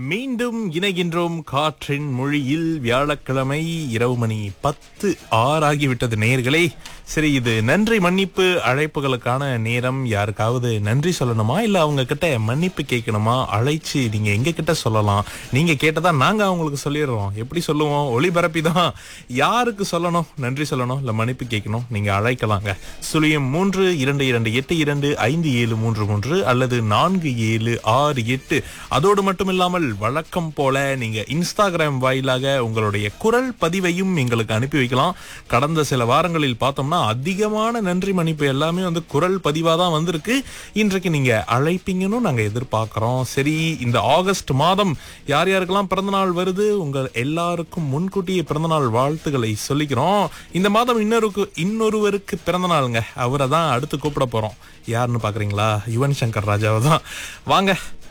மீண்டும் இணைகின்றோம் காற்றின் மொழியில் வியாழக்கிழமை இரவு மணி பத்து ஆறாகிவிட்டது நேர்களே சரி இது நன்றி மன்னிப்பு அழைப்புகளுக்கான நேரம் யாருக்காவது நன்றி சொல்லணுமா இல்ல அவங்க கிட்ட மன்னிப்பு கேட்கணுமா அழைச்சு நீங்க எங்க கிட்ட சொல்லலாம் நீங்க கேட்டதா நாங்க அவங்களுக்கு சொல்லிடுறோம் எப்படி சொல்லுவோம் ஒளிபரப்பி தான் யாருக்கு சொல்லணும் நன்றி சொல்லணும் இல்ல மன்னிப்பு கேட்கணும் நீங்க அழைக்கலாங்க சுழியம் மூன்று இரண்டு இரண்டு எட்டு இரண்டு ஐந்து ஏழு மூன்று மூன்று அல்லது நான்கு ஏழு ஆறு எட்டு அதோடு மட்டும் இல்லாமல் வழக்கம் போல நீங்க இன்ஸ்டாகிராம் வாயிலாக உங்களுடைய குரல் பதிவையும் எங்களுக்கு அனுப்பி வைக்கலாம் கடந்த சில வாரங்களில் பார்த்தோம்னா அதிகமான நன்றி மன்னிப்பு எல்லாமே வந்து குரல் பதிவா தான் வந்திருக்கு இன்றைக்கு நீங்க அழைப்பீங்கன்னு நாங்க எதிர்பார்க்கிறோம் சரி இந்த ஆகஸ்ட் மாதம் யார் யாருக்கெல்லாம் பிறந்தநாள் வருது உங்க எல்லாருக்கும் முன்கூட்டியே பிறந்தநாள் வாழ்த்துக்களை சொல்லிக்கிறோம் இந்த மாதம் இன்னொருக்கு இன்னொருவருக்கு பிறந்த நாளுங்க அவரை தான் அடுத்து கூப்பிட போறோம் யாருன்னு பாக்குறீங்களா யுவன் சங்கர் ராஜாவை தான் வாங்க